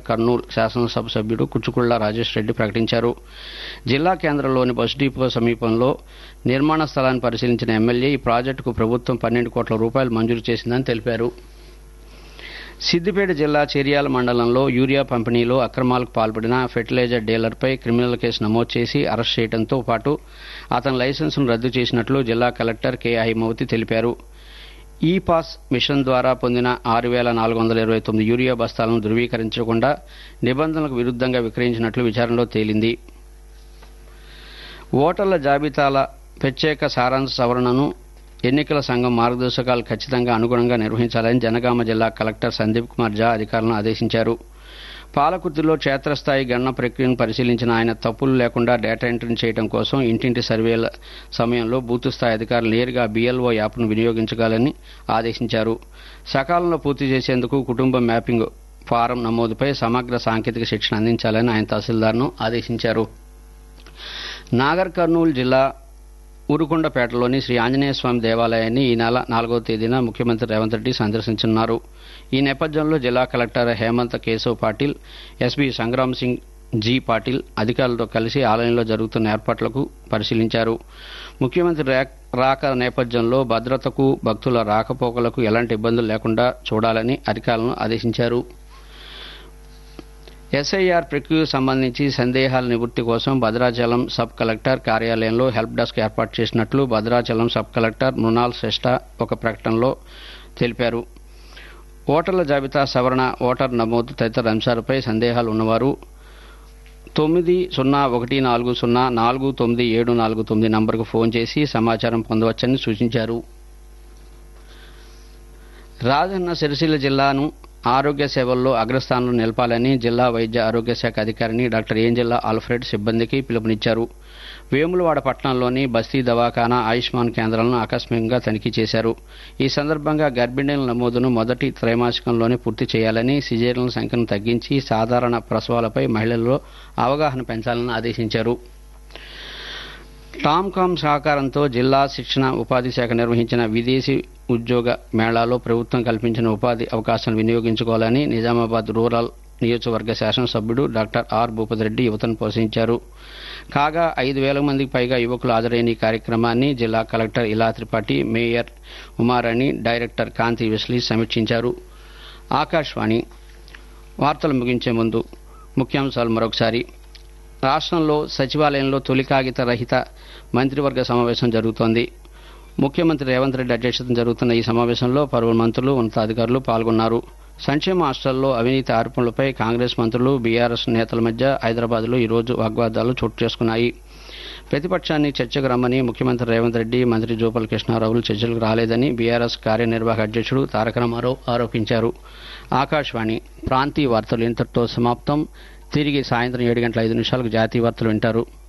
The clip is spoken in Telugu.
కర్నూలు శాసనసభ సభ్యుడు కుచ్చుకుళ్ల రాజేష్ రెడ్డి ప్రకటించారు జిల్లా కేంద్రంలోని బస్ డిపో సమీపంలో నిర్మాణ స్థలాన్ని పరిశీలించిన ఎమ్మెల్యే ఈ ప్రాజెక్టుకు ప్రభుత్వం పన్నెండు కోట్ల రూపాయలు మంజూరు చేసిందని తెలిపారు సిద్దిపేట జిల్లా చెరియాల మండలంలో యూరియా పంపిణీలో అక్రమాలకు పాల్పడిన ఫెర్టిలైజర్ డీలర్పై క్రిమినల్ కేసు నమోదు చేసి అరెస్ట్ చేయడంతో పాటు అతని లైసెన్సును రద్దు చేసినట్లు జిల్లా కలెక్టర్ కె హైమవతి తెలిపారు ఈ పాస్ మిషన్ ద్వారా పొందిన ఆరు వేల నాలుగు వందల ఇరవై తొమ్మిది యూరియా బస్తాలను ధృవీకరించకుండా నిబంధనలకు విరుద్ధంగా విక్రయించినట్లు విచారణలో తేలింది ఓటర్ల జాబితాల ప్రత్యేక సారాంశ సవరణను ఎన్నికల సంఘం మార్గదర్శకాలు ఖచ్చితంగా అనుగుణంగా నిర్వహించాలని జనగామ జిల్లా కలెక్టర్ సందీప్ కుమార్ జా అధికారులను ఆదేశించారు పాలకుర్తిలో క్షేత్రస్థాయి గణన ప్రక్రియను పరిశీలించిన ఆయన తప్పులు లేకుండా డేటా ఎంట్రీ చేయడం కోసం ఇంటింటి సర్వేల సమయంలో బూత్ స్థాయి అధికారులు నేరుగా బీఎల్ఓ యాప్ను వినియోగించగలని ఆదేశించారు సకాలంలో పూర్తి చేసేందుకు కుటుంబ మ్యాపింగ్ ఫారం నమోదుపై సమగ్ర సాంకేతిక శిక్షణ అందించాలని ఆయన తహసీల్దార్ను ఆదేశించారు నాగర్ కర్నూలు జిల్లా ఊరుకొండపేటలోని శ్రీ ఆంజనేయ స్వామి దేవాలయాన్ని ఈ నెల నాలుగవ తేదీన ముఖ్యమంత్రి రేవంత్ రెడ్డి సందర్శించనున్నారు ఈ నేపథ్యంలో జిల్లా collector Hemant Keshav Patil SP Sangram Singh G Patil అధికారులతో కలిసి ఆలయంలో జరుగుతున్న ఏర్పాట్లకు పరిశీలించారు ముఖ్యమంత్రి రా- రాక నేపథ్యంలో భద్రతకు భక్తుల రాకపోకలకు ఎలాంటి ఇబ్బందులు లేకుండా చూడాలని అధికారులను ఆదేశించారు ఎస్ఐఆర్ ప్రక్రియకు సంబంధించి సందేహాల నివృత్తి కోసం భద్రాచలం సబ్ కలెక్టర్ కార్యాలయంలో హెల్ప్ డెస్క్ ఏర్పాటు చేసినట్లు భద్రాచలం సబ్ కలెక్టర్ మృణాల్ శ్రేష్ఠ ఒక ప్రకటనలో తెలిపారు ఓటర్ల జాబితా సవరణ ఓటర్ నమోదు తదితర అంశాలపై సందేహాలు ఉన్నవారు తొమ్మిది సున్నా ఒకటి నాలుగు సున్నా నాలుగు తొమ్మిది ఏడు నాలుగు తొమ్మిది నంబర్కు ఫోన్ చేసి సమాచారం పొందవచ్చని సూచించారు రాజన్న సిరిసిల్ల జిల్లాను ఆరోగ్య సేవల్లో అగ్రస్థానంలో నిలపాలని జిల్లా వైద్య ఆరోగ్య శాఖ అధికారిని డాక్టర్ ఏంజెల్లా ఆల్ఫ్రెడ్ సిబ్బందికి పిలుపునిచ్చారు వేములవాడ పట్టణంలోని బస్తీ దవాఖానా ఆయుష్మాన్ కేంద్రాలను ఆకస్మికంగా తనిఖీ చేశారు ఈ సందర్భంగా గర్భిణీల నమోదును మొదటి త్రైమాసికంలోనే పూర్తి చేయాలని సిజేరియన్ల సంఖ్యను తగ్గించి సాధారణ ప్రసవాలపై మహిళల్లో అవగాహన పెంచాలని ఆదేశించారు టామ్కామ్ సహకారంతో జిల్లా శిక్షణ ఉపాధి శాఖ నిర్వహించిన విదేశీ ఉద్యోగ మేళాలో ప్రభుత్వం కల్పించిన ఉపాధి అవకాశాలను వినియోగించుకోవాలని నిజామాబాద్ రూరల్ నియోజకవర్గ శాసనసభ్యుడు డాక్టర్ ఆర్ భూపతిరెడ్డి యువతను పోషించారు కాగా ఐదు వేల మందికి పైగా యువకులు హాజరైన ఈ కార్యక్రమాన్ని జిల్లా collector Ila Tripathi mayor Umarani director Kanti Wesley సమీక్షించారు ఆకాశవాణి వార్తలు ముగించే ముందు ముఖ్యాంశాలు మరొకసారి రాష్ట్రంలో సచివాలయంలో తొలి కాగిత రహిత మంత్రివర్గ సమావేశం జరుగుతోంది ముఖ్యమంత్రి రేవంత్ రెడ్డి అధ్యక్షతన జరుగుతున్న ఈ సమావేశంలో పలువురు మంత్రులు ఉన్నతాధికారులు పాల్గొన్నారు సంక్షేమ హాస్టల్లో అవినీతి ఆరోపణలపై కాంగ్రెస్ మంత్రులు బీఆర్ఎస్ నేతల మధ్య హైదరాబాద్లో ఈరోజు వాగ్వాదాలు చోటు చేసుకున్నాయి ప్రతిపక్షాన్ని చర్చకు రమ్మని ముఖ్యమంత్రి రేవంత్ రెడ్డి మంత్రి జూపల్ కృష్ణారావులు చర్చలకు రాలేదని బీఆర్ఎస్ కార్యనిర్వాహక అధ్యక్షుడు తారక రామారావు ఆరోపించారు ఆకాశవాణి ప్రాంతీయ వార్తలు ఇంతటితో సమాప్తం తిరిగి సాయంత్రం ఏడు గంటల ఐదు నిమిషాలకు జాతీయ వార్తలు వింటారు